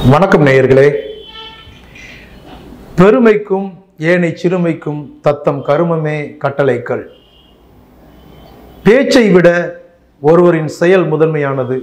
வணக்கம் நேயர்களே பெருமைக்கும் ஏனை சிறுமைக்கும் தத்தம் கருமமே கட்டளைக்கள் பேச்சை விட ஒருவரின் செயல் முதன்மையானது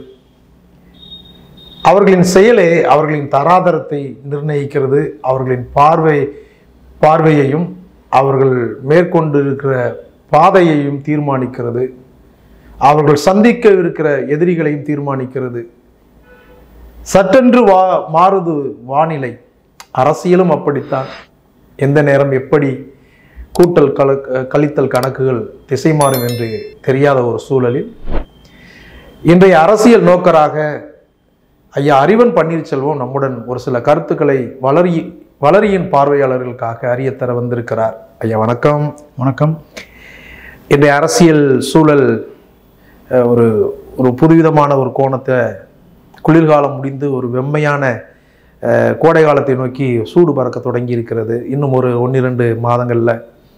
அவர்களின் செயலே அவர்களின் தராதரத்தை நிர்ணயிக்கிறது அவர்களின் பார்வை பார்வையையும் அவர்கள் மேற்கொண்டிருக்கிற பாதையையும் தீர்மானிக்கிறது அவர்கள் சந்திக்க இருக்கிற எதிரிகளையும் தீர்மானிக்கிறது சட்டென்று வா மாறுது வானிலை அரசியலும் அப்படித்தான் எந்த நேரம் எப்படி கூட்டல் கல கழித்தல் கணக்குகள் திசை மாறும் என்று தெரியாத ஒரு சூழலில் இன்றைய அரசியல் நோக்கராக ஐயா அறிவன் பன்னீர்செல்வம் நம்முடன் ஒரு சில கருத்துக்களை வளரி வளரியின் பார்வையாளர்களுக்காக அறிய தர வந்திருக்கிறார் ஐயா வணக்கம் வணக்கம் இன்றைய அரசியல் சூழல் அஹ், ஒரு ஒரு புதுவிதமான ஒரு கோணத்தை குளிர்காலம் முடிந்து ஒரு வெம்மையான அஹ், கோடை காலத்தை நோக்கி சூடு பறக்க தொடங்கி இருக்கிறது இன்னும் ஒரு ஒன்னிரண்டு மாதங்களில்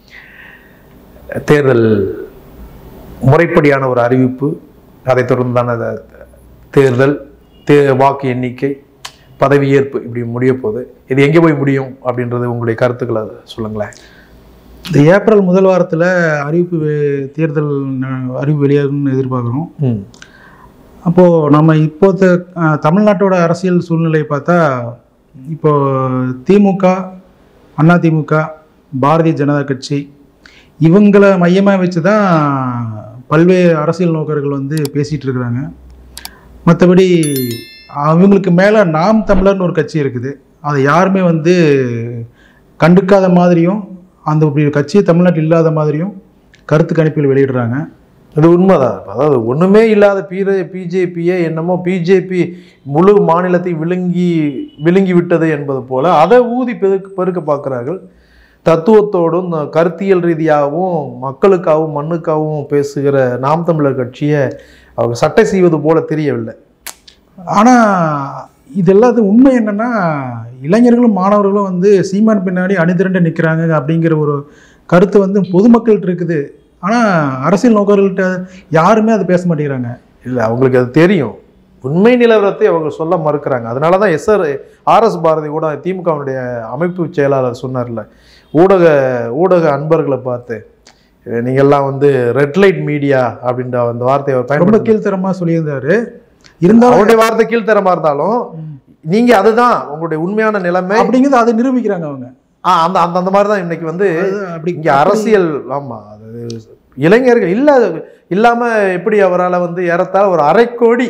தேர்தல் முறைப்படியான ஒரு அறிவிப்பு அதைத் தொடர்ந்தான த- தேர்தல் தே வாக்கு எண்ணிக்கை பதவியேற்பு இப்படி முடிய போகுது இது எங்கே போய் முடியும் அப்படின்றது உங்களுடைய கருத்துக்களை சொல்லுங்களேன் இந்த ஏப்ரல் முதல் வாரத்தில் அறிவிப்பு வெ- தேர்தல் ந- அறிவிப்பு வெளியாகும்னு எதிர்பார்க்குறோம் ம் அப்போது நம்ம இப்போத்த அஹ், தமிழ்நாட்டோட அரசியல் சூழ்நிலையை பார்த்தா இப்போ திமுக அண்ணா திமுக பாரதிய ஜனதா கட்சி இவங்களை மையமாக வச்சு தான் பல்வேறு அரசியல் நோக்கர்கள் வந்து பேசிகிட்டு இருக்கிறாங்க மற்றபடி அவங்களுக்கு மேலே நாம் தமிழர்னு ஒரு கட்சி இருக்குது அதை யாருமே வந்து கண்டுக்காத மாதிரியும் அந்த இப்படி ஒரு கட்சியே தமிழ்நாட்டில் இல்லாத மாதிரியும் கருத்து கணிப்பில் வெளியிடுறாங்க அது உண்மைதான் அதாவது ஒண்ணுமே இல்லாத பீர பிஜேபியே என்னமோ பிஜேபி முழு மாநிலத்தை விழுங்கி விழுங்கி விட்டது என்பது போல அதை ஊதி பெருக்க பெருக்க பார்க்கிறார்கள் தத்துவத்தோடும் இந்த கருத்தியல் ரீதியாகவும் மக்களுக்காகவும் மண்ணுக்காகவும் பேசுகிற நாம் தமிழர் கட்சியை அவங்க சட்டை செய்வது போல தெரியவில்லை ஆனால் இது எல்லாத்துக்கும் உண்மை என்னன்னா இளைஞர்களும் மாணவர்களும் வந்து சீமான் பின்னாடி அணிதிரண்டு நிற்கிறாங்க அப்படிங்கிற ஒரு கருத்து வந்து பொதுமக்கள்கிட்ட இருக்குது ஆனால் அரசியல் நோக்கர்கள்ட்ட யாருமே அதை பேச மாட்டேங்கிறாங்க இல்லை அவங்களுக்கு அது தெரியும் உண்மை நிலவரத்தை அவங்க சொல்ல மறுக்கிறாங்க அதனால தான் எஸ்ஆர் ஆர்எஸ் பாரதி கூட திமுகவினுடைய அமைப்பு செயலாளர் சொன்னார்ல ஊடக ஊடக அன்பர்களை பார்த்து அஹ் நீங்கெல்லாம் வந்து ரெட் லைட் மீடியா அப்படின்ற அந்த வார்த்தையை அவர் ரொம்ப பயன்படுத்தி கீழ்த்தரமாக சொல்லியிருந்தாரு இருந்தாலும் அவருடைய வார்த்தை கீழ்த்தரமா இருந்தாலும் நீங்க அதுதான் உங்களுடைய உண்மையான நிலைமை அப்படிங்கிறது அதை நிரூபிக்கிறாங்க அவங்க ஆ, அந்த அந்த அந்த மாதிரி தான் இன்னைக்கு வந்து அது அப்படி இங்க அரசியல் ஆமா அது இளைஞர்கள் இல்ல இல்லாம எப்படி அவரால் வந்து ஏறத்தாழ ஒரு அரை கோடி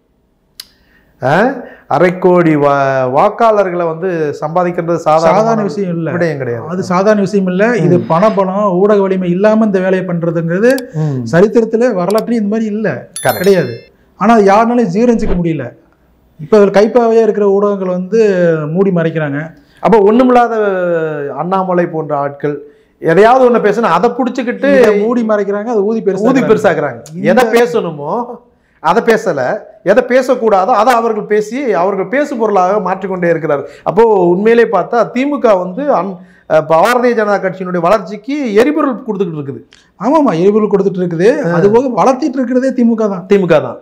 ஆ, அரை கோடி வா வாக்காளர்களை வந்து சம்பாதிக்கிறது சாதாரண சாதாரண விஷயம் இல்லை விடயம் கிடையாது அது சாதாரண விஷயம் இல்லை இது பண பணம் ஊடக வலிமை இல்லாமல் இந்த வேலையை பண்ணுறதுங்கிறது ம், சரித்திரத்தில் வரலாற்றுலையும் இந்த மாதிரி இல்லை correct. கிடையாது ஆனால் அது யாருனாலையும் ஜீரணிச்சிக்க முடியல இப்போ கைப்பாவையாக இருக்கிற ஊடகங்கள் வந்து மூடி மறைக்கிறாங்க அப்போ ஒண்ணுமில்லாத அண்ணாமலை போன்ற ஆட்கள் எதையாவது ஒண்ணு பேசினா அதை புடிச்சுக்கிட்டு இதை மூடி மறைக்கிறாங்க அது ஊதி பெருசு ஊதி பெருசாக்குறாங்க எதை பேசணுமோ அதை பேசல எதை பேசக்கூடாதோ அதை அவர்கள் பேசி அவர்கள் பேசு பொருளாக மாற்றிக்கொண்டே இருக்கிறார் அப்போ உண்மையிலே பார்த்தா திமுக வந்து அன் அஹ் பாரதிய ஜனதா கட்சியினுடைய வளர்ச்சிக்கு எரிபொருள் கொடுத்துக்கிட்டு இருக்குது ஆமாம்மா எரிபொருள் கொடுத்துட்டு இருக்குது அது போக வளர்த்திட்டு இருக்கிறதே திமுக தான் திமுக தான்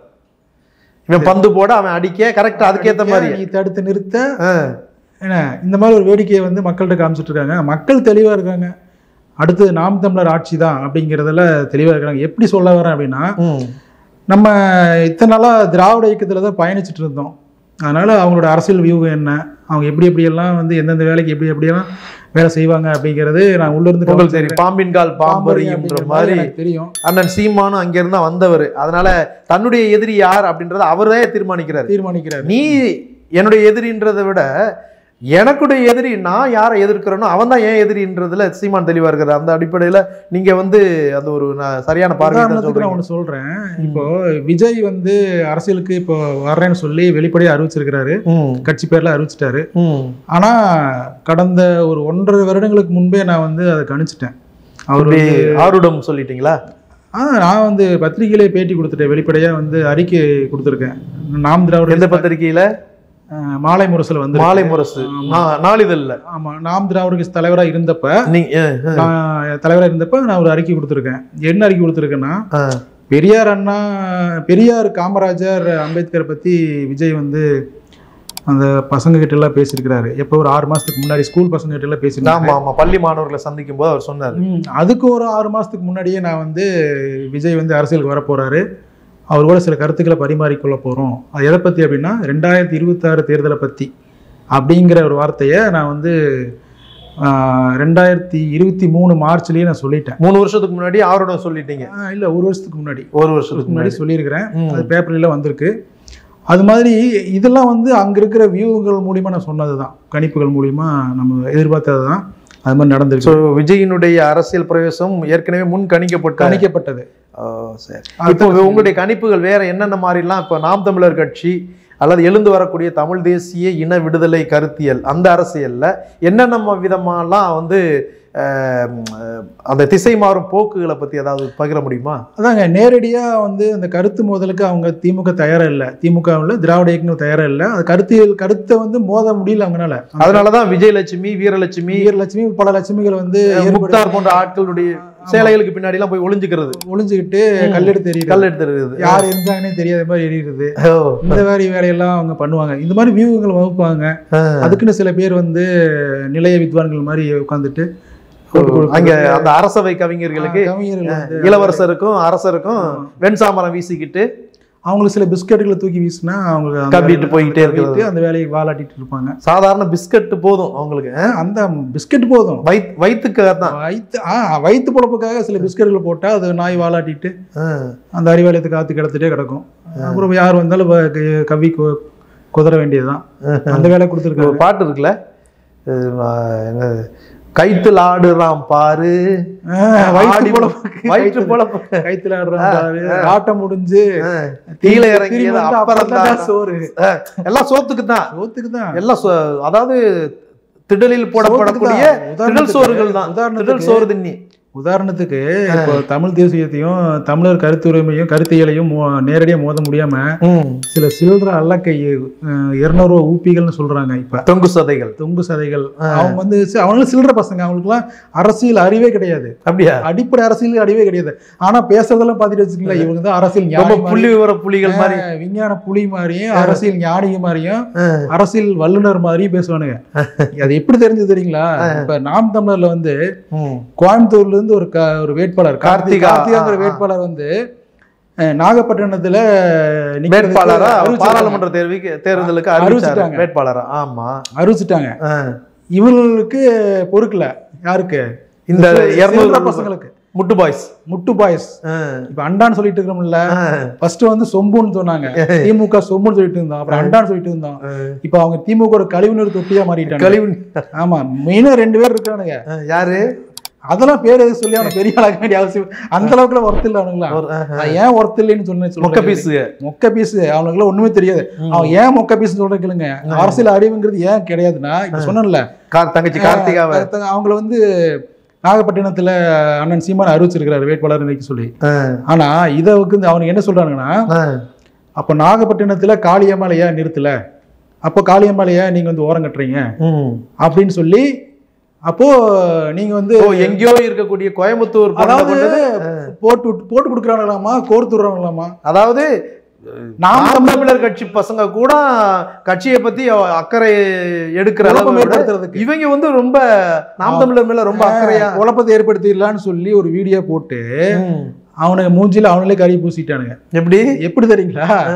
இவன் பந்து போட அவன் அடிக்க கரெக்டா அதுக்கேத்த மாதிரி நீ தடுத்து நிறுத்த ஆ, என்ன இந்த மாதிரி ஒரு வேடிக்கையை வந்து மக்கள்கிட்ட காமிச்சிட்டு இருக்காங்க மக்கள் தெளிவாக இருக்காங்க அடுத்து நாம் தமிழர் ஆட்சி தான் அப்படிங்கிறதுல தெளிவாக இருக்காங்க எப்படி சொல்ல வரேன் அப்படின்னா ம், நம்ம இத்தனை நாளாக திராவிட இயக்கத்தில் தான் பயணிச்சுட்டு இருந்தோம் அதனால் அவங்களோட அரசியல் வியூகம் என்ன அவங்க எப்படி எப்படியெல்லாம் வந்து எந்தெந்த வேலைக்கு எப்படி எப்படியெல்லாம் வேலை செய்வாங்க அப்படிங்கிறது நான் உள்ளிருந்து உங்களுக்கு தெரியும் பாம்பின் கால் பாம்பறியும்ன்ற அப்படிங்கிற மாதிரி எனக்கு தெரியும் அண்ணன் சீமானும் அங்கிருந்து தான் வந்தவர் அதனால தன்னுடைய எதிரி யார் அப்படின்றத அவரே தீர்மானிக்கிறார் தீர்மானிக்கிறார் நீ என்னுடைய எதிரின்றதை விட எனக்குடைய எதிரி நான் யாரை எதிர்க்கிறேனோ அவன் தான் ஏன் எதிரின்றதுல சீமான் தெளிவா இருக்கிறார் அந்த அடிப்படையில நீங்க வந்து அந்த ஒரு நான் சரியான பார்வை தான் உதாரணத்துக்கு நான் சொல்றீங்க ஒன்று சொல்கிறேன் இப்போ விஜய் வந்து அரசியலுக்கு இப்போ வர்றேன்னு சொல்லி வெளிப்படையாக அறிவிச்சிருக்கிறாரு ம், கட்சி பேரில் அறிவிச்சிட்டாரு ம். ஆனால் கடந்த ஒரு ஒன்றரை வருடங்களுக்கு முன்பே நான் வந்து அதை கணிச்சிட்டேன் அவர் அப்படி வந்து ஆருடம் சொல்லிட்டீங்களா ஆ நான் வந்து பத்திரிகையிலே பேட்டி கொடுத்துட்டேன் வெளிப்படையாக வந்து அறிக்கை கொடுத்துருக்கேன் நாம் திராவிட எந்த பத்திரிகையில அஹ், மாலை முரசில் வந்து மாலை முரசு நா- நாளிதழ்ல ஆமாம் நாம் திராவிட கட்சி தலைவராக இருந்தப்ப நீ அஹ், அஹ், நான் தலைவராக இருந்தப்ப நான் ஒரு அறிக்கை கொடுத்துருக்கேன் என்ன அறிக்கை கொடுத்துருக்கேன்னா அஹ். பெரியார் அண்ணா பெரியார் காமராஜர் அம்பேத்கரை பற்றி விஜய் வந்து அந்த பசங்க கிட்ட எல்லாம் பேசியிருக்கிறாரு எப்போ ஒரு ஆறு மாசத்துக்கு முன்னாடி ஸ்கூல் பசங்க கிட்ட எல்லாம் பேசியிருக்காரு ஆமா ஆமா பள்ளி மாணவர்களை சந்திக்கும் போது அவர் சொன்னார் ம், அதுக்கு ஒரு ஆறு மாசத்துக்கு முன்னாடியே நான் வந்து விஜய் வந்து அரசியலுக்கு வர போறாரு அவர் கூட சில கருத்துக்களை பரிமாறிக்கொள்ள போறோம் அது எதை பத்தி அப்படின்னா ரெண்டாயிரத்தி இருபத்தாறு தேர்தலை பத்தி அப்படிங்கிற ஒரு வார்த்தையை நான் வந்து ஆஹ், ரெண்டாயிரத்தி இருபத்தி மூணு மார்ச்லயே நான் சொல்லிட்டேன் மூணு வருஷத்துக்கு முன்னாடி அவரோட சொல்லிட்டீங்க ஆஹ், இல்ல ஒரு வருஷத்துக்கு முன்னாடி ஒரு வருஷத்துக்கு வருஷத்துக்கு முன்னாடி முன்னாடி சொல்லியிருக்கிறேன் ம். அது பேப்பர்ல வந்திருக்கு அது மாதிரி இதெல்லாம் வந்து அங்க இருக்கிற வியூகள் மூலியமா நான் சொன்னது தான் கணிப்புகள் மூலியமா நம்ம எதிர்பார்த்தது தான் அது மாதிரி நடந்திருக்கு ஸோ விஜயினுடைய அரசியல் பிரவேசம் ஏற்கனவே முன் கணிக்கப்பட்ட கணிக்கப்பட்டது ஓ, சரி இப்போ உங்களுடைய கணிப்புகள் வேற என்னென்ன மாதிரிலாம் இப்போ நாம் தமிழர் கட்சி அல்லது எழுந்து வரக்கூடிய தமிழ் தேசிய இன விடுதலை கருத்தியல் அந்த அரசியல்ல என்னென்ன விதமாலாம் வந்து அஹ், அஹ், அந்த திசை மாறும் போக்குகளை பத்தி ஏதாவது பகிர முடியுமா அதாங்க நேரடியா வந்து அந்த கருத்து மோதலுக்கு அவங்க திமுக தயாரா இல்லை திமுகவில் திராவிட இயக்கங்கள் தயாரா இல்லை அது கருத்தியல் கருத்தை வந்து மோத முடியல அவங்களால அதனாலதான் விஜயலட்சுமி வீரலட்சுமி வீரலட்சுமி பல லட்சுமிகள் வந்து ஏற்படுத்தி முக்தார் போன்ற ஆட்களுடைய சேலைகளுக்கு பின்னாடி எல்லாம் போய் ஒளிஞ்சுக்கிறது ஒளிஞ்சுக்கிட்டு கல்லெடுத்து எறிகிறது கல் எடுத்துருது யார் இருந்தாங்கன்னே தெரியாத மாதிரி எறிகிறது இந்த மாதிரி வேலையெல்லாம் அவங்க பண்ணுவாங்க இந்த மாதிரி வியூகங்கள் வகுப்பாங்க அதுக்குன்னு சில பேர் வந்து நிலைய வித்வான்கள் மாதிரி உட்காந்துட்டு அங்க அந்த அரசவை கவிஞர்களுக்கு கவிஞர்கள் வந்து இளவரசருக்கும் அரசருக்கும் வெண்சாமரம் வீசிக்கிட்டு அவங்களுக்கு சில பிஸ்கட்டுகளை தூக்கி வீசினா அவங்களுக்கு அந்த கவ்விட்டு வேலையை போய்கிட்டே கவ்விட்டு இருக்கிறது. அந்த வேலையை வாலாட்டிட்டு இருப்பாங்க சாதாரண பிஸ்கட் போதும் அவங்களுக்கு அஹ் அந்த பிஸ்கட் போதும் வயித் வயிற்றுக்காக தான் வயிற்று ஆ வயிற்று பொழப்புக்காக சில பிஸ்கட்டுகளை போட்டால் அது நாய் வாலாட்டிட்டு அந்த அறிவாலயத்தை காத்து கிடத்துட்டே கிடக்கும் அப்புறம் யார் வந்தாலும் வ- க- கவ்வி கு- குதற வேண்டியதுதான் அந்த வேலை ஒரு கொடுத்துருக்காரு பாட்டு இருக்குல்ல அஹ் என்னது? கைத்தில் ஆடுறான் பாரு வயிற்று ஆடி- பொழப்புக்கு வயிற்று பொழப்பு கைத்துல ஆடுறான் பாரு. ஆட்டம் முடிஞ்சு கீழே திரும்பி இறங்கியது வந்து அப்புறம் அப்புறம்தான் தான் சோறு அஹ், எல்லாம் சோத்துக்கு தான் சோத்துக்கு தான் எல்லாம் சோ- அதாவது திடலில் போடப்படக்கூடிய திடல் சோறுகள் தான் திடல் உதாரணத்துக்கு சோறு தின்னி உதாரணத்துக்கு இப்போ தமிழ் தேசியத்தையும் தமிழர் கருத்துரிமையும் கருத்தியலையும் மோ- நேரடியா மோத முடியாம சில சில்லற அல்லக்கை இருநூறு ரூபா ஊப்பிகள்னு சொல்றாங்க இப்ப தொங்கு சதைகள் தொங்கு சதைகள் அவங்க வந்து சி- அவங்களும் சில்லற பசங்க அவங்களுக்குலாம் அரசியல் அறிவே கிடையாது அப்படியா அடிப்படை அரசியல் அறிவே கிடையாது ஆனா பேசுறதெல்லாம் பார்த்துட்டு வச்சுக்கீங்களா இவங்க தான் அரசியல் ரொம்ப ஞானி புள்ளி விவர புலிகள் மாதிரி மாதிரி, விஞ்ஞான புலி மாதிரியும் அரசியல் ஞானிக மாதிரியும் அரசியல் வல்லுனர் மாதிரியும் பேசுவானுங்க அது எப்படி தெரிஞ்சது தெரியுங்களா இப்ப நாம் தமிழர்ல வந்து ம். கோயம்புத்தூர்ல இருந்து ஒரு க- ஒரு வேட்பாளர் கார்த்திகா கார்த்திகா, கார்த்திகாங்கிற ஆ, ஆ. வேட்பாளர் வந்து அஹ், நாகப்பட்டினத்துல நிக்கிறதுக்கு வேட்பாளரா அறிவிச்சிட்டாங்க. பாராளுமன்ற தேர்வுக்கு தேர்தலுக்கு அறிவிச்சாரு அறிவிச்சிட்டாங்க. வேட்பாளரா ஆமா அறிவிச்சிட்டாங்க ஆ. இவங்களுக்கு பொறுக்கல யாருக்கு இந்த சில்லற இருநூறு பசங்களுக்கு முட்டு பாய்ஸ் முட்டு பாய்ஸ் இப்ப அண்டான்னு சொல்லிட்டு இருக்கிறோம்ல ஃபர்ஸ்ட் வந்து சொம்புன்னு சொன்னாங்க திமுக சொம்புன்னு சொல்லிட்டு இருந்தோம் அப்புறம் அண்டான்னு சொல்லிட்டு இருந்தோம் இப்ப அவங்க திமுக ஒரு கழிவுநீர் தொட்டியா மாறிட்டாங்க கழிவு ஆமா மெயினா ரெண்டு பேர் இருக்கானுங்க ஆ, யாரு அதெல்லாம் பேர் எதுவும் சொல்லி அவனை பெரிய ஆளாக்க வேண்டிய அவசியம் அந்த அளவுக்குலாம் ஒர்த் இல்ல அவனுங்களா ஒரு, ஆ, நான் ஏன் ஒர்த் இல்லைன்னு சொன்னேன் மொக்க சொல்றேன் பீஸு மொக்க பீஸ் அவனுக்குலாம் ஒண்ணுமே தெரியாது அவன் ஏன் மொக்க பீஸ் சொல்ற கேளுங்க அரசியல் அறிவுங்கிறது ஏன் கிடையாதுன்னா இப்ப சொன்னேன்ல கார் தங்கச்சி கார்த்திகாவை ஒருத்தங்க அவங்கள வந்து நாகப்பட்டினத்துல அண்ணன் சீமான் அறிவிச்சிருக்கிறாரு வேட்பாளர் இன்னைக்கு சொல்லி ஆ, ஆனா இதை வந்து அவனுக்கு என்ன சொல்றானுங்கன்னா ஆ. அப்ப நாகப்பட்டினத்துல காளியம்மாளை ஏன் நிறுத்தல அப்போ காளியம்மாளை ஏன் நீங்க வந்து ஓரம் கட்டுறீங்க ம். அப்படின்னு சொல்லி அப்போ நீங்க வந்து ஓ எங்கேயோ இருக்கக்கூடிய கோயம்புத்தூர் பொண்ணை அதாவது கொண்டு- போட்டு விட்டு- போட்டு கொடுக்குறாங்களாமா கோர்த்து விடுறாங்களாமா அதாவது நாம் நாம் தமிழர் கட்சி பசங்க கூட கட்சியை பத்தி அக்கறை எடுக்கிற குழப்பம் அளவு விட ஏற்படுத்துறதுக்கு இவங்க வந்து ரொம்ப நாம் தமிழர் மேல ரொம்ப அக்கறையா குழப்பத்தை ஏற்படுத்திடலான்னு சொல்லி ஒரு வீடியோ போட்டு ம். அவனுக்கு மூஞ்சில அவனுங்களே கறி பூசிட்டானுங்க எப்படி எப்படி தெரியுங்களா ஆ.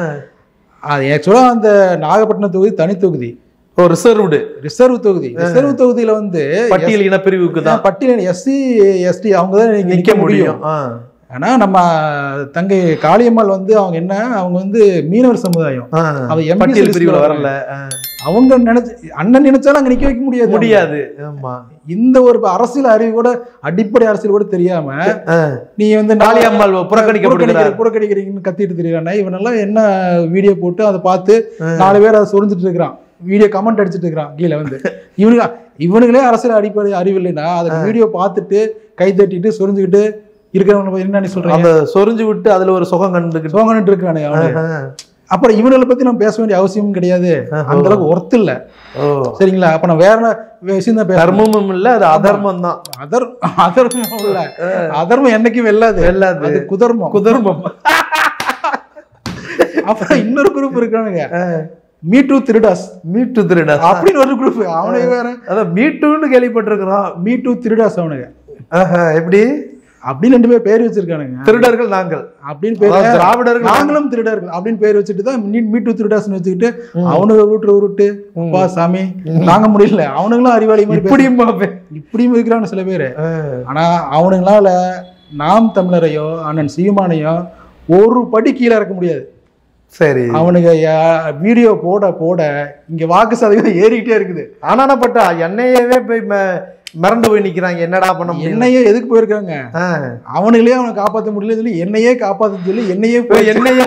அது ஆக்சுவலா அந்த நாகப்பட்டினம் தொகுதி தனி தொகுதி ஓ ரிசர்வ்டு ரிசர்வ் தொகுதி ரிசர்வ் தொகுதியில வந்து பட்டியல் இனப்பிரிவுக்கு தான் பட்டியல் எஸ்சி எஸ்டி அவங்க தான் நிக்க நிக்க முடியும் முடியும் ஆ. ஆனா நம்ம தங்கை காளியம்மாள் வந்து அவங்க என்ன அவங்க வந்து மீனவர் சமுதாயம் ஆ. அவ MBC பட்டியல் listல பிரிவுல வரல. வரல ஆ. அவங்க நினைச்சு அண்ணன் நினைச்சாலும் அங்க நிக்க வைக்க முடியாது முடியாது ஆமா இந்த ஒரு அரசியல் அறிவு கூட அடிப்படை அரசியல் கூட தெரியாம ஆ. நீ வந்து காளியம்மாள் புறக்கணிக்கப்படுகிறார் புறக்கணிக்கிற- புறக்கணிக்கிறீங்கன்னு கத்திட்டு தெரியானா இவனெல்லாம் என்ன வீடியோ போட்டு அதை பார்த்து ஆ. நாலு பேர் அதை சொரிஞ்சிட்டு இருக்கிறான் வீடியோ கமெண்ட் அடிச்சிட்டு இருக்கிறான் கீழே வந்து இவனுங்க இவனுங்களே அரசியல் அடிப்படை அறிவு இல்லைன்னா அதுக்கு வீடியோ பார்த்துட்டு கை தட்டிட்டு சொரிஞ்சுக்கிட்டு இருக்கிறவங்க என்ன நீ சொல்றீங்க அந்த சொரிஞ்சு விட்டு அதுல ஒரு சுகம் கண்டுக்கிட்டு சோங்கன்ட்டு இருக்கிறானே அவனு ஆ. அப்புறம் இவனுங்களை பத்தி நம்ம பேச வேண்டிய அவசியமும் கிடையாது அந்த அளவுக்கு ஒர்த் இல்ல ஓ சரிங்களா அப்ப நான் வேற விஷயம் தான் பேச தர்மமும் இல்ல அது அதர்மம் தான் அதர் அதர்மம் இல்ல அதர்மம் என்னைக்கும் வெல்லாது வெல்லாது. அது குதர்மம் குதர்மம் அப்புறம் இன்னொரு குரூப் இருக்கானுங்க மீட்டு திருடாஸ் மீட்டு திருடா அப்படின்னு ஒரு குரூப் அவனுக்கு வேற அதான் மீட்டுன்னு கேள்விப்பட்டிருக்கிறோம் மீட்டு திருடாஸ் அவனுங்க ஆஹா, எப்படி அப்படின்னு ரெண்டு பேர் பேர் வச்சிருக்கானுங்க திருடர்கள் நாங்கள் அப்படின்னு பேர் அதாவது திராவிடர்கள் நாங்களும் திருடர்கள் அப்படின்னு பேர் வச்சுட்டு தான் மீ- மீட்டு திருடாஸ்னு வச்சுக்கிட்டு அவனுங்க உருட்டு உருட்டு அப்பா சாமி தாங்க முடியல அவனுங்களும் அறிவாளி மாதிரி பேச- இப்படியும் பார்ப்பேன். இப்படியும் இருக்கிறான்னு சில பேர் ஆ, ஆனா அவனுங்களால நாம் தமிழரையோ அண்ணன் சீமானையோ ஒரு படி கீழே இறக்க முடியாது சரி அவனுங்க யா- வீடியோ போட போட இங்க வாக்கு சதவீதம் ஏறிக்கிட்டே இருக்குது ஆனானப்பட்டா என்னையவே போய் ம- மிரண்டு போய் நிக்கிறாங்க என்னடா பண்ண முடியும் என்னையே எதுக்கு போயிருக்காங்க ஆ, அவனுங்களே அவனை காப்பாத்த முடியல சொல்லி என்னையே காப்பாத்த சொல்லி என்னையே இப்ப போய் என்னைய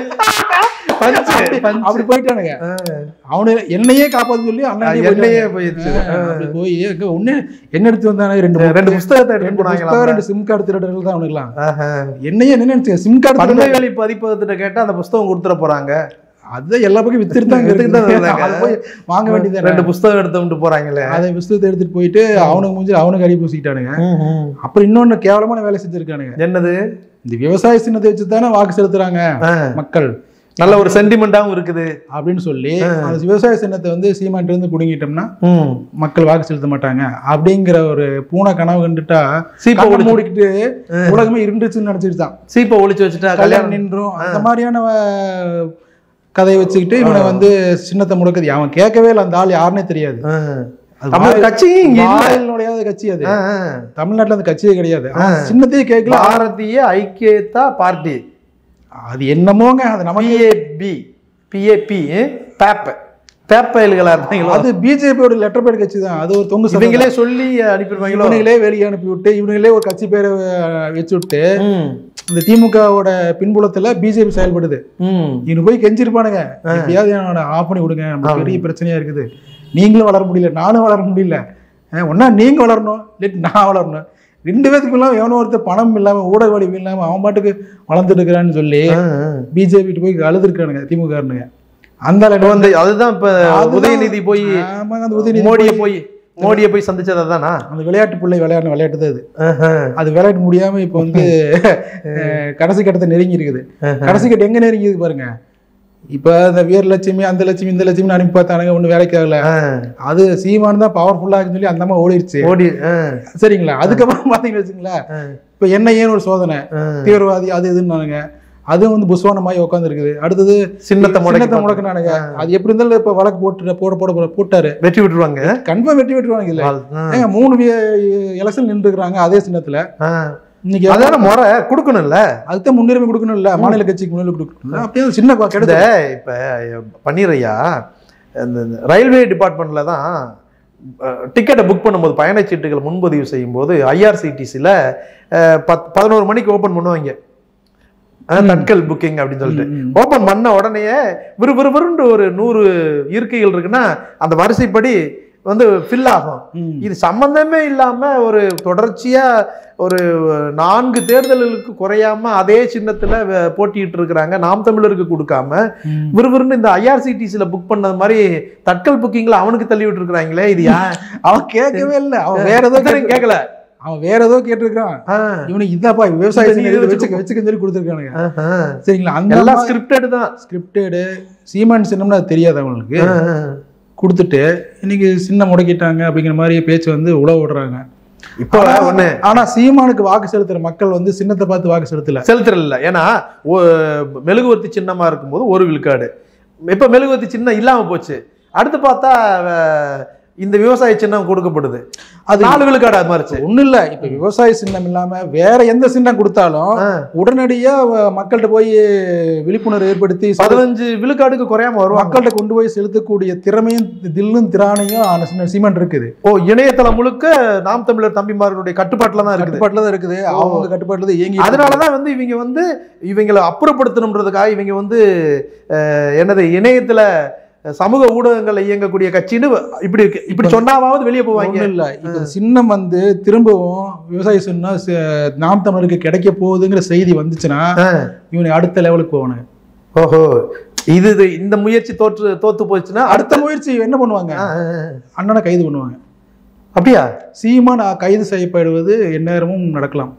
பஞ்சு, பஞ்சு. அப்படி போயிட்டானுங்க ஆ, அவனு என்னையே காப்பாத்த சொல்லி அண்ணன் என்னையே போயிடுச்சு அப்படி போய் எங்க ஒண்ணு என்ன எடுத்து வந்தானே ரெண்டு ரெண்டு புஸ்தகத்தை எடுத்து ரெண்டு போனாங்களா புஸ்தகம், ரெண்டு சிம் கார்டு திருடர்கள் தான் அவனுக்குலாம் ஆஹா. என்னையே என்ன நினைச்சு சிம் கார்டு பன்மைவெளி பதிப்பகத்திட்ட கேட்டா அந்த புஸ்தகம் கொடுத்துட போறாங்க அதான் எல்லா பக்கம் வித்துட்டு தான் வித்துட்டு தான் இருக்குது. இருந்தாங்க. அதை போய் வாங்க வேண்டியது ரெண்டு புஸ்தகம் எடுத்து போறாங்களே அதை புஸ்தகத்தை எடுத்துட்டு போயிட்டு அவனுக்கு முடிஞ்சு அவனுக்கு அடி பூசிக்கிட்டானுங்க ம், ம். அப்புறம் இன்னொன்னு கேவலமான வேலை செஞ்சிருக்கானுங்க என்னது இந்த விவசாய சின்னத்தை வச்சு தானே வாக்கு செலுத்துறாங்க ஆ, மக்கள் நல்ல ஒரு சென்டிமெண்டாவும் இருக்குது அப்படின்னு சொல்லி அந்த விவசாய சின்னத்தை வந்து சீமான்ட்டு இருந்து புடுங்கிட்டோம்னா ம். மக்கள் வாக்கு செலுத்த மாட்டாங்க அப்படிங்கிற ஒரு பூனை கனவு கண்டுட்டா சீப்பை கண்ணை ஒளிச்சு மூடிக்கிட்டு உலகமே இருந்துச்சுன்னு நினைச்சிட்டு தான் சீப்பை ஒளிச்சு வச்சுட்டா கல்யாணம் கல்யாணம் நின்றும் அந்த மாதிரியான அஹ், கதையை வச்சுக்கிட்டு இவனை வந்து சின்னத்தை முடக்குது அவன் கேட்கவே இல்லை அந்த ஆள் யாருன்னே தெரியாது ஆ. அது தமிழ் வாயில்- கட்சியும் இங்க இல்ல. வாயில் நுழையாத கட்சி அது ஆ, ஆ. தமிழ்நாட்டுல அந்த கட்சியே கிடையாது அவன் சின்னத்தையே கேட்கல பாரதிய ஐக்கியதா பார்ட்டி அது என்னமோங்க அது நமக்கு பிஏபி பிஏபி பேப்ப பேப்பயல்களா இருந்தீங்களோ அது பிஜேபியோட லெட்டர் பேட் கட்சி தான் அது ஒரு தொங்கு சதை இவங்களே சொல்லி அனுப்பிடுவாங்களோ இவனுங்களே வெளியே அனுப்பி விட்டு இவனுங்களே ஒரு கட்சி பேரை அஹ், வச்சு விட்டு ம், இந்த திமுகவோட பின்புலத்துல பிஜேபி செயல்படுது ம். இவனு போய் கெஞ்சிருப்பானுங்க எப்படியாவது என்னோட ஆஃப் பண்ணி கொடுங்க நமக்கு பெரிய பிரச்சனையா இருக்குது நீங்களும் வளர முடியல நானும் வளர முடியல அஹ், ஒண்ணா நீங்க வளரணும் இல்லாட்டி நான் வளரணும் ரெண்டு பேத்துக்கு இல்லாம எவனோ ஒருத்தர் பணம் இல்லாம ஊடக வலிவு இல்லாம அவன் பாட்டுக்கு வளர்ந்துட்டு இருக்கிறான்னு சொல்லி ஆ, ஆ. பிஜேபி போய் அழுதுருக்கானுங்க திமுகனுங்க அந்த இப்போ வந்து அதுதான் இப்ப அதுதான் உதயநிதி போய் ஆமாங்க அந்த உதயநிதி மோடியை போய் போய் மோடியை போய் சந்திச்சது அதானா அந்த விளையாட்டு பிள்ளை விளையாடின விளையாட்டு தான் அது ஆஹா. அது விளையாட முடியாம இப்போ வந்து அஹ், கடைசி கட்டத்தை நெருங்கி இருக்குது கடைசி கட்டம் எங்க நெருங்கி இருக்கு பாருங்க இப்ப இந்த வீரலட்சுமி அந்த லட்சுமி இந்த லட்சுமி அனுப்பி பார்த்தானுங்க ஒண்ணு வேலைக்கு ஆகல ஆ, அது சீமான் தான் பவர்ஃபுல்லா இருக்குன்னு சொல்லி அந்த அம்மா ஓடிடுச்சு மோடி ஆ, சரிங்களா அதுக்கப்புறம் பாத்தீங்கன்னு வச்சுங்களேன் ஆ, இப்ப என்ன ஏன் ஒரு சோதனை ஆ. தீவிரவாதி அது இதுன்னானுங்க அதுவும் வந்து புஸ்வானமாயி உட்கார்ந்து இருக்குது அடுத்தது சின்னத்தை முடக்கி சின்னத்தை முடக்கினானுங்க அது எப்படி இருந்தாலும் இப்ப வழக்கு போட்டு போட போட போட போட்டாரு வெற்றி விட்டுருவாங்க கன்ஃபார்ம் வெட்டி வெட்டுவாங்க இல்ல ஆ, ஏங்க மூணு எலெக்ஷன் நின்றுக்கிறாங்க அதே சின்னத்துல ஆ. இன்னைக்கு அதான முறை கொடுக்கணும்ல அதுதான் முன்னுரிமை கொடுக்கணும்ல மாநில கட்சிக்கு முன்னுரிமை கொடுக்கணும் அப்படியே அது சின்ன இந்த கிடையாது இப்ப பன்னீரையா இந்த இந்த ரயில்வே டிபார்ட்மெண்ட்ல தான் டிக்கெட்டை புக் பண்ணும்போது பயணச்சீட்டுகள் முன்பதிவு செய்யும்போது ஐஆர்சிடிசியில் பத் பதினோரு மணிக்கு ஓப்பன் பண்ணுவாங்க அஹ், தட்கல் புக்கிங் அப்படின்னு சொல்லிட்டு ஓப்பன் பண்ண உடனே விறு விறு விறுன்னு ஒரு நூறு இருக்கைகள் இருக்குன்னா அந்த வரிசைப்படி வந்து ஃபில் ஆகும் இது சம்பந்தமே இல்லாம ஒரு தொடர்ச்சியா ஒரு நான்கு தேர்தல்களுக்கு குறையாம அதே சின்னத்துல வ- போட்டியிட்டு இருக்கிறாங்க நாம் தமிழருக்கு கொடுக்காம விறுவிறுன்னு இந்த ஐஆர்சிடிசில புக் பண்ணது மாதிரி தட்கல் புக்கிங்ல அவனுக்கு தள்ளி விட்டு இருக்கிறாங்களே இது ஏன் அவன் கேட்கவே இல்லை அவன் வேற ஏதோ கேட்டு கேட்கல அவன் வேற ஏதோ கேட்டிருக்கான் ஆ, இவனுக்கு இதாப்பா விவசாய இந்த நீ சின்ன இதை வச்சுக்க வச்சுக்க சொல்லி கொடுத்துருக்கானுங்க ஆஹா. சரிங்களா அந்த எல்லாம் ஸ்கிரிப்டட் தான் ஸ்கிரிப்டடு சீமான் சின்னம்னு அது தெரியாது அவங்களுக்கு ஆ, ஆ. கொடுத்துட்டு இன்னைக்கு சின்ன முடக்கிட்டாங்க அப்படிங்கிற மாதிரி பேச்சு வந்து உழவு விடுறாங்க இப்போ ஒண்ணு ஆனா சீமானுக்கு வாக்கு செலுத்துற மக்கள் வந்து சின்னத்தை பார்த்து வாக்கு செலுத்தல செலுத்துறல் இல்ல ஏன்னா ஒ- மெழுகுவர்த்தி சின்னமா இருக்கும்போது ஒரு விழுக்காடு இப்ப மெழுகுவர்த்தி சின்னம் இல்லாம போச்சு அடுத்து பார்த்தா அஹ், இந்த விவசாய சின்னம் கொடுக்கப்படுது அது நாலு விழுக்காடு அது மாறிச்சு ஒண்ணும் இல்ல இப்ப விவசாய சின்னம் இல்லாம வேற எந்த சின்னம் கொடுத்தாலும் ஆ. உடனடியா வ- மக்கள்கிட்ட போய் விழிப்புணர்வு ஏற்படுத்தி செலு- பதினஞ்சு விழுக்காடுக்கு குறையாம வருவாங்க மக்கள்கிட்ட கொண்டு போய் செலுத்தக்கூடிய திறமையும் தில்லும் திராணையும் அந்த சின்ன சீமான் இருக்குது ஓ இணையதளம் முழுக்க நாம் தமிழர் தம்பிமார்களுடைய கட்டுப்பாட்டுல தான் இருக்குது கட்டுப்பாட்டுல தான் இருக்குது அவங்க கட்டுப்பாட்டுல தான் இயங்கி அதனாலதான் வந்து இவங்க வந்து இவங்களை அப்புறப்படுத்தணுன்றதுக்காக இவங்க வந்து அஹ், என்னது இணையத்துல சமூக ஊடகங்கள்ல இயங்கக்கூடிய கட்சின்னு இப்படி இருக்கு இப்படி சொன்னாவது வெளியே போவாங்க ஒண்ணும் இல்ல இப்ப சின்னம் வந்து திரும்பவும் விவசாய சின்னம் சி- நாம் தமிழருக்கு கிடைக்க போகுதுங்கிற செய்தி வந்துச்சுன்னா ஆ. இவனை அடுத்த லெவலுக்கு போவானுங்க ஓஹோ இது இது இந்த முயற்சி தோற்று தோத்து போச்சுன்னா அடுத்த அடுத்த முயற்சி என்ன பண்ணுவாங்க ஆ, ஆ, ஆ. அண்ணனை கைது பண்ணுவாங்க அப்படியா சீமான் கைது செய்யப்படுவது எந்நேரமும் நடக்கலாம்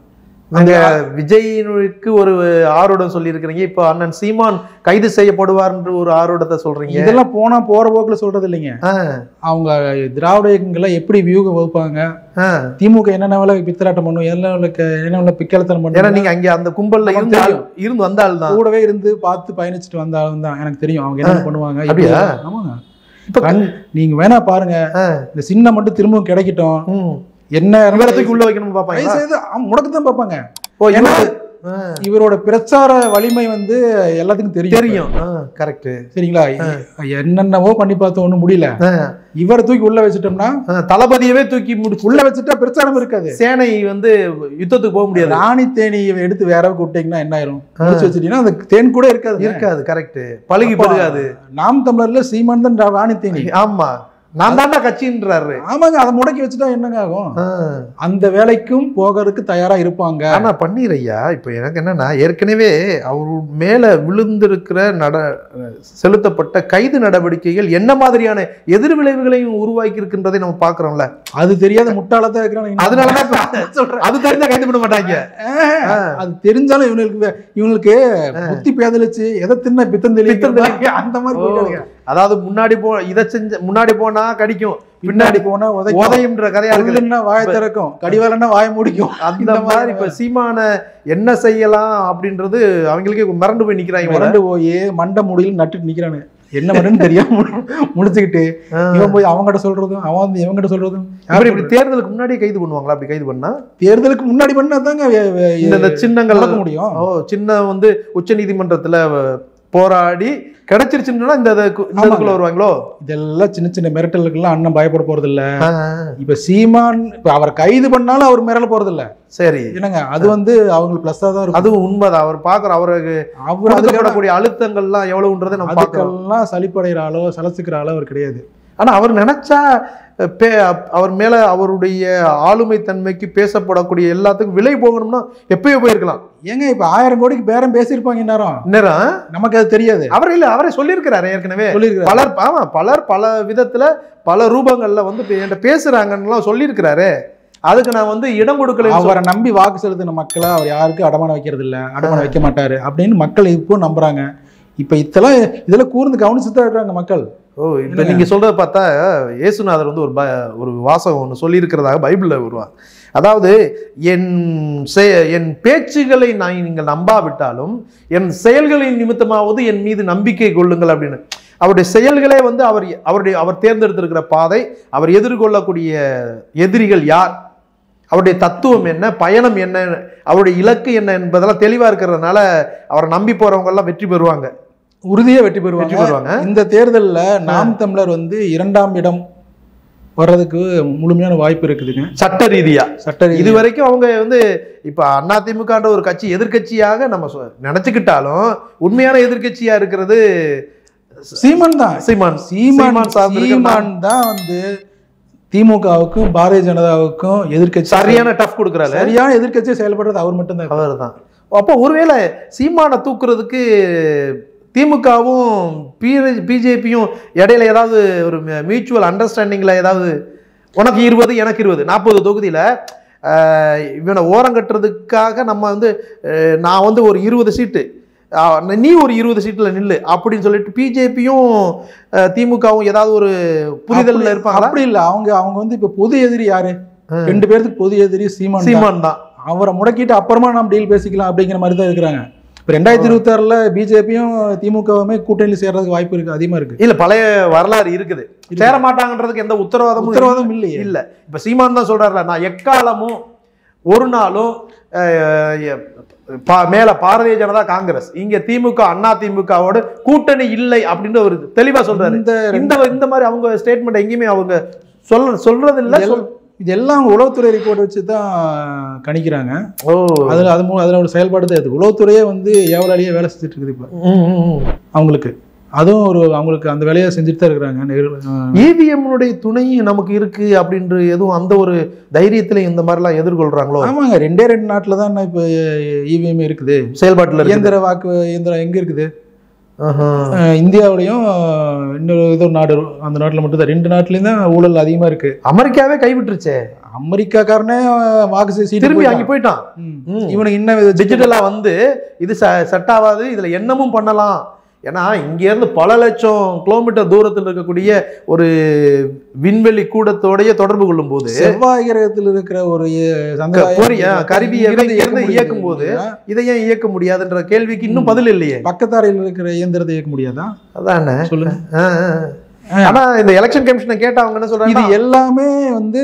அங்க விஜயினுக்கு ஒரு ஆரோடம் சொல்லியிருக்கிறீங்க இப்போ அண்ணன் சீமான் கைது செய்யப்படுவார்ன்ற ஒரு ஆரோடத்தை சொல்றீங்க இதெல்லாம் போனா போற போக்குல சொல்றது இல்லைங்க ஆ, அவங்க திராவிட இயக்கங்களை எப்படி வியூகம் வகுப்பாங்க ஆ. திமுக என்னென்ன வேலை பித்தலாட்டம் பண்ணும் என்ன வேலை க- என்ன வேலை பிக்கலத்தனம் ஏன்னா பண்ணும் நீங்க அங்க அந்த கும்பல்ல நமக்கு இருந்து ஆள்- தெரியும். இருந்து வந்த ஆள் தான் கூடவே இருந்து பார்த்து பயணிச்சுட்டு வந்த ஆளுங்க தான் எனக்கு தெரியும் அவங்க என்ன பண்ணுவாங்க எப்படி அப்படியா? ஆமாங்க இப்ப கண் நீங்க வேணா பாருங்க ஆ. இந்த சின்ன மட்டும் திரும்பவும் கிடைக்கட்டும் ம். என்ன இவரை தூக்கி உள்ள வைக்கணும்னு பாப்பாங்க தயவு செய்து அவன் முடக்கத்தான் பார்ப்பாங்க ஓ ஏன்னா இவரு- ஆ, இவரோட பிரச்சார வலிமை வந்து எல்லாத்துக்கும் தெரியும் தெரியும் கரெக்ட் சரிங்களா என்னென்னவோ பண்ணி பார்த்தோம் ஒண்ணும் முடியல இவரை தூக்கி உள்ள வச்சுட்டோம்னா தளபதியவே தூக்கி முடிச்சு உள்ள வச்சுட்டா பிரச்சாரம் இருக்காது சேனை வந்து யுத்தத்துக்கு போக முடியாது ராணி தேனியை எடுத்து வேற விட்டீங்கன்னா என்ன ஆயிரும் முடிச்சு வச்சுட்டீங்கன்னா அந்த தேன் கூட இருக்காது இருக்காது கரெக்ட் பழகி அப்பா, பெருகாது நாம் தமிழர்ல சீமான் தான் ரா- ராணி தேனி ஆமா நான் தாண்டா கட்சின்றாரு ஆமாங்க அதை முடக்கி வச்சுட்டா என்னங்க ஆகும் ஆ. அந்த வேலைக்கும் போகிறதுக்கு தயாரா இருப்பாங்க ஆனா பன்னீர் ஐயா இப்போ எனக்கு என்னன்னா ஏற்கனவே அவர் மேல விழுந்திருக்கிற நட செலுத்தப்பட்ட கைது நடவடிக்கைகள் என்ன மாதிரியான எதிர் விளைவுகளையும் உருவாக்கி இருக்கின்றதை நம்ம பாக்குறோம்ல அது தெரியாத முட்டாளத்தான் இருக்கிறாங்க அதனாலதான் இப்ப சொல்றேன் அது தெரிஞ்சா கைது பண்ண மாட்டாங்க ஆ. அது தெரிஞ்சாலும் இவங்களுக்கு வே- இவங்களுக்கு புத்தி பேதலிச்சு எதை தின்ன பித்தம் பித்தம் தெளிக்க அந்த மாதிரி ஓ. போயிட்டாங்க. அதாவது முன்னாடி போ இதை செஞ்ச முன்னாடி போனா கடிக்கும் பின்னாடி பின்னாடி போனா உதைக்கும் உதயம்ன்ற கதையா இருக்குது புல்லுன்னா வாய திறக்கும் கடிவாளன்னா வாய முடிக்கும் அந்த இந்த மாதிரி மாதிரி இப்ப சீமான என்ன செய்யலாம் அப்படின்றது அவங்களுக்கே மிரண்டு போய் நிக்கிறாங்க போல. மிரண்டு போய் மண்டை முடியல நட்டுட்டு நிக்கிறானு என்ன பண்ணுன்னு தெரியாம மு- முடிச்சுக்கிட்டு ஆ. இவன் போய் அவங்ககிட்ட சொல்றதும் அவன் வந்து இவங்ககிட்ட சொல்றதும் இப்படி இப்படி தேர்தலுக்கு முன்னாடியே கைது பண்ணுவாங்களா அப்படி கைது பண்ணா தேர்தலுக்கு முன்னாடி பண்ணா தாங்க இந்த இந்த சின்னங்கள் நடக்க முடியும் ஓ சின்ன வந்து உச்ச நீதிமன்றத்துல போராடி கிடைச்சிருச்சுன்னா இந்த இதுக்கு- இந்த இதுக்குள்ள வருவாங்களோ இதெல்லாம் சின்ன சின்ன மிரட்டலுக்கெல்லாம் அண்ணன் பயப்பட போறது இல்ல ஆ, இப்ப சீமான் இப்ப அவர் கைது பண்ணாலும் அவர் மிரள போறது இல்ல சரி என்னங்க அது வந்து அவங்களுக்கு பிளஸ்ஸா தான் இருக்கும் அதுவும் உண்மைதான் அவர் பாக்குற அவருக்கு அவர் அதுக்கெல்லாம் கொடுக்கப்படக்கூடிய அழுத்தங்கள்லாம் எவ்வளவுன்றதை நம்ம பாக்குறோம் அதுக்கெல்லாம் சலிப்படைகிற ஆளோ சலசுக்கிற ஆளோ அவர் கிடையாது ஆனா அவர் நினைச்சா அஹ், பே அவர் மேல அவருடைய ஆளுமை தன்மைக்கு பேசப்படக்கூடிய எல்லாத்துக்கும் விலை போகணும்னா எப்பயோ போயிருக்கலாம் ஏங்க இப்ப ஆயிரம் கோடிக்கு பேரம் பேசியிருப்பாங்க இந்நேரம் நேரம் நமக்கு அது தெரியாது அவர் இல்ல அவரே சொல்லியிருக்கிறாரு ஏற்கனவே சொல்லியிருக்காரு பலர் ஆமா பலர் பல விதத்துல பல ரூபங்கள்ல வந்து இப்ப என்கிட்ட பேசுறாங்கன்னுலாம் சொல்லியிருக்கிறாரு அதுக்கு நான் வந்து இடம் கொடுக்கல அவரை நம்பி வாக்கு செலுத்தின மக்களை அவர் யாருக்கும் அடமானம் வைக்கிறது இல்ல அடமானம் வைக்க மாட்டாரு அப்படின்னு மக்கள் இப்போ நம்புறாங்க இப்ப இதெல்லாம் இதெல்லாம் கூர்ந்து கவனிச்சு தான் இருக்காங்க மக்கள் ஓ இப்ப நீங்க சொல்றத பார்த்தா இயேசுநாதர் வந்து ஒரு ப ஒரு வாசகம் ஒன்று சொல்லியிருக்கிறதாக பைபிள்ல வருவார் அதாவது என் செய- என் பேச்சுகளை நான் நீங்கள் நம்பாவிட்டாலும் என் செயல்களின் நிமித்தமாவது என் மீது நம்பிக்கை கொள்ளுங்கள் அப்படின்னு அவருடைய செயல்களே வந்து அவர் அவருடைய அவர் தேர்ந்தெடுத்திருக்கிற பாதை அவர் எதிர்கொள்ளக்கூடிய எதிரிகள் யார் அவருடைய தத்துவம் என்ன பயணம் என்ன அவருடைய இலக்கு என்ன என்பதெல்லாம் தெளிவா இருக்கிறதுனால அவரை நம்பி போறவங்க எல்லாம் வெற்றி பெறுவாங்க உறுதியா வெற்றி வெற்றி பெறுவாங்க பெறுவாங்க இந்த தேர்தல்ல நாம் தமிழர் வந்து இரண்டாம் இடம் வர்றதுக்கு முழுமையான வாய்ப்பு இருக்குதுங்க சட்ட ரீதியா சட்ட ரீதியா. இது வரைக்கும் அவங்க வந்து இப்ப அதிமுகன்ற ஒரு கட்சி எதிர்க்கட்சியாக நம்ம சொ- நினைச்சுக்கிட்டாலும் உண்மையான எதிர்க்கட்சியா இருக்கிறது சீமான் தான் சீமான் சீமான் சீமான் சார்ந்து இருக்கிற சீமான் தான் வந்து திமுகவுக்கும் பாரதிய ஜனதாவுக்கும் எதிர்க்கட்சி சரியான டஃப் கொடுக்குறாரு சரியான எதிர்க்கட்சியை செயல்படுறது அவர் மட்டும்தான் அவர் தான் அப்போ ஒருவேளை சீமானை தூக்குறதுக்கு திமுகவும் பிஜேபியும் இடையில ஏதாவது ஒரு மியூச்சுவல் அண்டர்ஸ்டாண்டிங்ல ஏதாவது உனக்கு இருபது எனக்கு இருபது நாற்பது தொகுதியில ஆஹ், இவனை ஓரம் கட்டுறதுக்காக நம்ம வந்து ஆஹ், நான் வந்து ஒரு இருபது சீட்டு ஆஹ், நீ ஒரு இருபது சீட்டில் நில்லு அப்படின்னு சொல்லிட்டு பிஜேபியும் திமுகவும் ஏதாவது ஒரு புரிதல்ல அப்படி- இருப்பாங்களா அப்படி இல்ல அவங்க அவங்க வந்து இப்ப பொது எதிரி யாரு ரெண்டு பேருக்கு பொது எதிரி சீமான் தான். சீமான் தான் அவரை முடக்கிட்டு அப்புறமா நம்ம டீல் பேசிக்கலாம் அப்படிங்கிற மாதிரி தான் இருக்கிறாங்க இப்ப ரெண்டாயிரத்தி இருபத்தி ஆறுல பிஜேபியும் திமுகவுமே கூட்டணியில் சேர்றதுக்கு வாய்ப்பு இருக்கு அதிகமா இருக்கு இல்ல பழைய வரலாறு இருக்குது சேர மாட்டாங்கன்றதுக்கு எந்த உத்தரவாதமும் உத்தரவாதம் இல்லையே இல்ல இப்ப சீமான் தான் சொல்றாருல நான் எக்காலமும் ஒரு நாளும் அஹ், எ- பா- மேல பாரதிய ஜனதா காங்கிரஸ் இங்க திமுக அண்ணா திமுகவோட கூட்டணி இல்லை அப்படின்னு ஒரு தெளிவா சொல்றாரு இந்த இந்த இந்த மாதிரி அவங்க ஸ்டேட்மெண்ட் எங்கேயுமே அவங்க சொல்ல சொல்றது இல்ல சொல் இதெல்லாம் உளவுத்துறை ரிப்போர்ட் வச்சு தான் கணிக்கிறாங்க ஓ அதுல அது மூலம் அதுல ஒரு செயல்பாடு தான் இது உளவுத்துறையே வந்து ஏவலாளியே வேலை செஞ்சுட்டு இருக்குது இப்ப ம், ம், ம். அவங்களுக்கு அதுவும் ஒரு அவங்களுக்கு அந்த வேலையை செஞ்சுட்டு தான் இருக்கிறாங்க நெரு- அஹ் EVM-னுடைய துணையும் நமக்கு இருக்கு அப்படின்ற எதுவும் அந்த ஒரு தைரியத்துல இந்த மாதிரிலாம் எதிர்கொள்றாங்களோ ஆமாங்க ரெண்டே ரெண்டு நாட்டில் தான் இப்போ இவிஎம் இருக்குது செயல்பாட்டுல இருக்கு இயந்திர வாக்கு இயந்திரம் எங்க இருக்குது ஆஹா. அஹ் இந்தியாவுலயும் இன்னொரு ஏதோ ஒரு நாடு அந்த நாட்டில் மட்டும் தான் ரெண்டு நாட்டிலையும் தான் ஊழல் அதிகமா இருக்கு அமெரிக்காவே கைவிட்டுருச்சே அமெரிக்காக்காரனே வாக்கு சீட்டு திரும்பி போயிட்டான். அங்கே போயிட்டான் ம். ம். இவனுக்கு இன்னும் இது டிஜிட்டலா வந்து இது செட் ஆகாது இதுல என்னமும் பண்ணலாம் ஏன்னா இங்க இருந்து பல லட்சம் கிலோமீட்டர் தூரத்தில் இருக்கக்கூடிய ஒரு விண்வெளி கூடத்தோடய தொடர்பு கொள்ளும் போது செவ்வாய் கிரகத்தில் இருக்கிற ஒரு சந்திராயன் பொறி- ஆ, கருவியை இங்கிருந்து இருந்து இயக்க இயக்கும் போது இதை ஏன் இயக்க முடியாதுன்ற கேள்விக்கு இன்னும் பதில் இல்லையே பக்கத்தாரையில் இருக்கிற இயந்திரத்தை இயக்க முடியாதா அதானே சொல்லுங்க ஆ, ஆ. ஆனா இந்த எலெக்ஷன் கமிஷனை கேட்டா அவங்க என்ன இது சொல்றாங்க எல்லாமே வந்து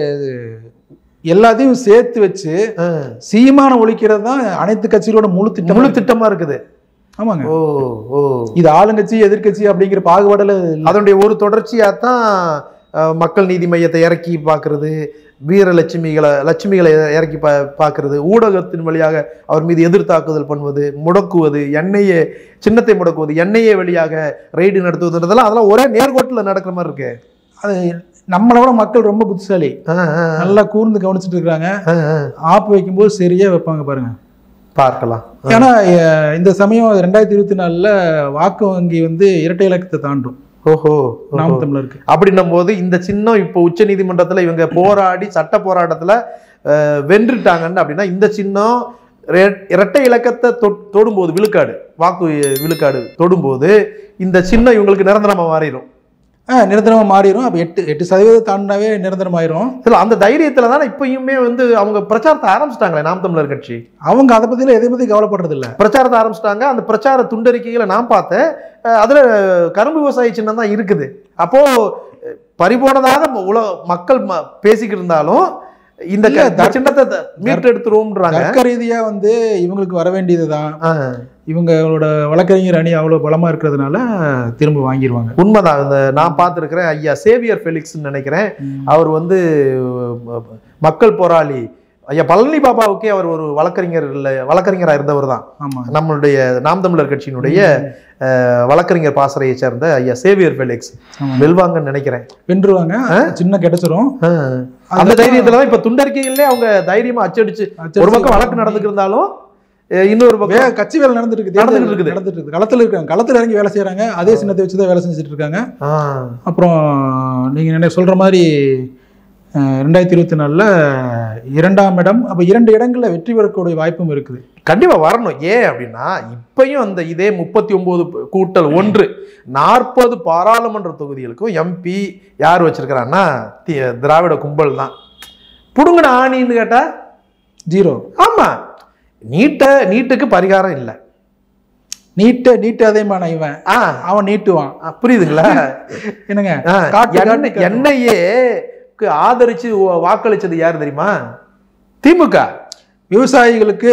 எல்லாத்தையும் சேர்த்து வச்சு சீமான ஒழிக்கிறது தான் அனைத்து கட்சிகளோட முழு திட்டம் முழு திட்டமா இருக்குது ஆமாங்க ஓ ஓ இது ஆளுங்கட்சி எதிர்க்கட்சி அப்படிங்கிற பாகுபாடுல இல்ல. அதனுடைய ஒரு தொடர்ச்சியா தான் அஹ், மக்கள் நீதி மையத்தை இறக்கி பார்க்கிறது வீரலட்சுமிகளை லட்சுமிகளை இறக்கி பா பார்க்கறது ஊடகத்தின் வழியாக அவர் மீது எதிர்த்தாக்குதல் பண்ணுவது முடக்குவது எண்ணெயை சின்னத்தை முடக்குவது எண்ணெயை வழியாக ரெய்டு நடத்துவதுன்றதெல்லாம் அதெல்லாம் ஒரே நேர்கோட்டில் நடக்கிற மாதிரி இருக்கு அது நம்மளை விட மக்கள் ரொம்ப புத்திசாலி ஆ, ஆ, நல்லா கூர்ந்து கவனிச்சிட்டு இருக்காங்க ஆ, ஆ. ஆப்பு வைக்கும்போது சரியா வைப்பாங்க பாருங்க பார்க்கலாம் ஏன்னா அஹ், இந்த சமயம் ரெண்டாயிரத்தி இருபத்தி நாலுல வாக்கு வங்கி வந்து இரட்டை இலக்கத்தை தாண்டும் ஓஹோ ஓஹோ. நாம் தமிழருக்கு அப்படின்னும் போது இந்த சின்னம் இப்போ உச்ச நீதிமன்றத்துல இவங்க போராடி சட்ட போராட்டத்துல அஹ், வென்றுட்டாங்கன்னு அப்படின்னா இந்த சின்னம் ரெ- இரட்டை இலக்கத்தை தொ- தொடும்போது விழுக்காடு வாக்கு விழுக்காடு தொடும்போது இந்த சின்னம் இவங்களுக்கு நிரந்தரமா மாறிடும் ஆ நிரந்தரமா மாறிடும் அப்ப எட்டு எட்டு சதவீதம் தாண்டினாவே நிரந்தரமாயிரும் இதுல அந்த தைரியத்துல தானே இப்பயுமே வந்து அவங்க பிரச்சாரத்தை ஆரம்பிச்சிட்டாங்களே நாம் தமிழர் கட்சி அவங்க அதை பத்தில எதை பத்தி கவலைப்படுறது இல்ல பிரச்சாரத்தை ஆரம்பிச்சிட்டாங்க அந்த பிரச்சார துண்டறிக்கைகளை நான் பார்த்தேன் அஹ், அதுல கரும்பு விவசாய சின்னம் தான் இருக்குது அப்போ அஹ், பறிபோனதாக உல மக்கள் ம- பேசிக்கிட்டு இருந்தாலும் இந்த இல்ல, க- இந்த சின்னத்தை த- மீட்டு எடுத்துருவோம்ன்றாங்க தர்க்க ரீதியா வந்து இவங்களுக்கு வர வேண்டியதுதான் ஆ, இவங்களோட வழக்கறிஞர் அணி அவ்வளவு பலமா இருக்கிறதுனால திரும்ப வாங்கிடுவாங்க உண்மைதான் இந்த நான் பார்த்துருக்கிறேன் ஐயா சேவியர் ஃபெலிக்ஸ்னு நினைக்கிறேன் அவர் வந்து அஹ், மக்கள் போராளி ஐயா பழனி பாபாவுக்கே அவர் ஒரு வழக்கறிஞர் இல்லை வழக்கறிஞராக இருந்தவர் தான் ஆமா நம்மளுடைய நாம் தமிழர் கட்சியினுடைய அஹ், வழக்கறிஞர் பாசறையை சேர்ந்த ஐயா சேவியர் ஃபெலிக்ஸ் ஆமா. வெல்வாங்கன்னு நினைக்கிறேன் வென்றுவாங்க சின்ன கிடைச்சிரும் ஆ. அந்த தைரியத்துல தான் இப்ப துண்டறிக்கைகளே அவங்க தைரியமா அச்சடிச்சு ஒரு பக்கம் வழக்கு நடந்துட்டு இருந்தாலும் அஹ், இன்னொரு பக்கம் வே- கட்சி வேலை நடந்துட்டு இருக்கு நடந்துட்டு தேர்தல் இருக்குது. நடந்துட்டு இருக்கு களத்துல இருக்காங்க களத்துல இறங்கி வேலை செய்யறாங்க அதே சின்னத்தை வச்சு தான் வேலை செஞ்சுட்டு இருக்காங்க ஆ, அப்புறம் நீங்க என்ன சொல்ற மாதிரி அஹ், ரெண்டாயிரத்தி இருபத்தி நாலுல இரண்டாம் இடம் அப்ப இரண்டு இடங்கள்ல வெற்றி பெறக்கூடிய வாய்ப்பும் இருக்குது கண்டிப்பா வரணும் ஏன் அப்படின்னா இப்பயும் அந்த இதே முப்பத்தி ஒன்பது கூட்டல் ஒன்று நாற்பது பாராளுமன்ற தொகுதிகளுக்கும் எம்பி யார் வச்சிருக்கிறான்னா தி- திராவிட கும்பல் தான் புடுங்கின ஆணின்னு கேட்டா ஜீரோ ஆமா நீட்ட நீட்டுக்கு பரிகாரம் இல்லை நீட்ட நீட்டு அதேமான இவன் ஆ அவன் நீட்டுவான் ஆ, புரியுதுங்களா என்னங்க ஆ, காட்டு, எண்ணெய்- காட்டு, காட்டு. எண்ணெயே க்கு ஆதரிச்சு வா- வாக்களிச்சது யார் தெரியுமா திமுக விவசாயிகளுக்கு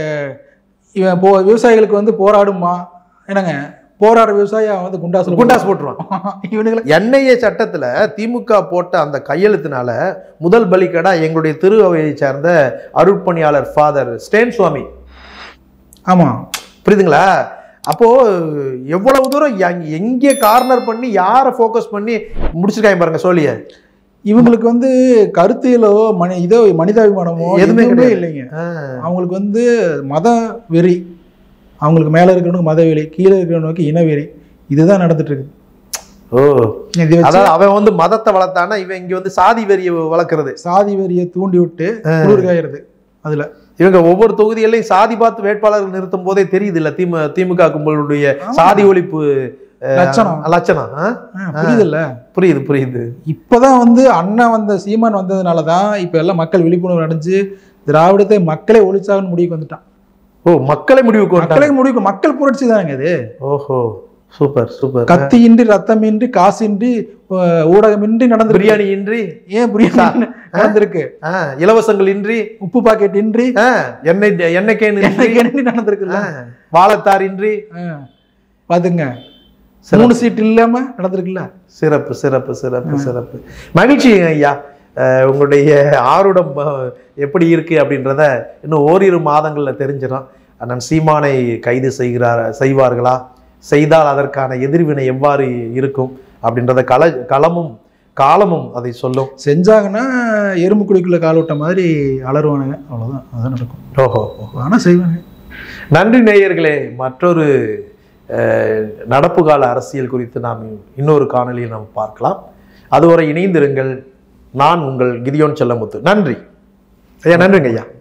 இவன் போ விவசாயிகளுக்கு வந்து போராடுமா என்னங்க போராடுற விவசாயி அவன் வந்து குண்டாசு குண்டாஸ் போட்டுருவான் இவனுங்களை என்ஐஏ சட்டத்துல திமுக போட்ட அந்த கையெழுத்தினால முதல் பலிக்கடா எங்களுடைய திருவையை சார்ந்த அருட்பணியாளர் ஃபாதர் ஸ்டேன் சுவாமி ஆமா புரியுதுங்களா அப்போ எவ்வளவு தூரம் எங்க- எங்கே கார்னர் பண்ணி யாரை ஃபோக்கஸ் பண்ணி முடிச்சிருக்காங்க பாருங்க சோழிய இவங்களுக்கு வந்து கருத்தியலோ மனி இதோ மனிதாபிமானமோ எதுவுமே எதுவுமே கிடையாது. இல்லைங்க அவங்களுக்கு வந்து மத வெறி அவங்களுக்கு மேல இருக்கிறவனுக்கு மத வெறி கீழே இருக்கிறவனுக்கு இன வெறி இதுதான் நடந்துட்டு இருக்கு ஓ இதை வச்சு அதாவது அவன் வந்து மதத்தை வளர்த்தானா இவன் இங்க வந்து சாதி வெறியை வளர்க்கறது சாதி வெறியை தூண்டி விட்டு குளிர்காயிருது அதுல இவங்க ஒவ்வொரு தொகுதிகளையும் சாதி பார்த்து வேட்பாளர்கள் நிறுத்தும் போதே தெரியுது இல்ல திமு திமுக கும்பலுடைய சாதி ஒழிப்பு அஹ், லட்சணம் லட்சணம் ஆ? ஆ, புரியுதுல்ல புரியுது புரியுது இப்பதான் வந்து அண்ணன் வந்த சீமான் வந்ததுனால தான் இப்ப எல்லாம் மக்கள் விழிப்புணர்வு அடைஞ்சு திராவிடத்தை மக்களே ஒழிச்சாகன்னு முடிவுக்கு வந்துட்டான் ஓ மக்களை முடிவுக்கு வந்துட்டாங்க. மக்களே முடிவுக்கு மக்கள் புரட்சி தானங்க இது ஓஹோ சூப்பர் சூப்பர் கத்தியின்றி ரத்தமின்றி காசின்றி அஹ், ஊடகமின்றி நடந்து பிரியாணி இன்றி ஏன் பிரியாணி நடந்திருக்கு ஆ, இலவசங்கள் இன்றி உப்பு பாக்கெட் இன்றி ஆ, எண்ணெய் எண்ணெய் கேன் இன்றி இன்றி நடந்திருக்குல்ல ஆ, வாழைத்தார் இன்றி ஆ, பாத்துங்க மூணு சீட் இல்லாம நடந்திருக்குல்ல சிறப்பு சிறப்பு சிறப்பு சிறப்பு மகிழ்ச்சி ஐயா அஹ், உங்களுடைய ஆருடம் அஹ், எப்படி இருக்கு அப்படின்றத இன்னும் ஓரிரு மாதங்கள்ல தெரிஞ்சிடும் அண்ணன் சீமானை கைது செய்கிறார் செய்வார்களா செய்தால் அதற்கான எதிர்வினை எவ்வாறு இருக்கும் அப்படின்றத கள களமும் காலமும் அதை சொல்லும் செஞ்சாங்கன்னா எறும்பு குடிக்குள்ள கால் விட்ட மாதிரி அலறுவானுங்க அவ்வளவுதான் அதான் நடக்கும் ஓஹோ ஆனா செய்வாங்க நன்றி நேயர்களே மற்றொரு அஹ், நடப்பு கால அரசியல் குறித்து நாம் இன்னொரு காணொளியில் நாம் பார்க்கலாம் அதுவரை இணைந்திருங்கள் நான் உங்கள் கிதியோன் செல்லமுத்து நன்றி ஐயா நன்றிங்க ஐயா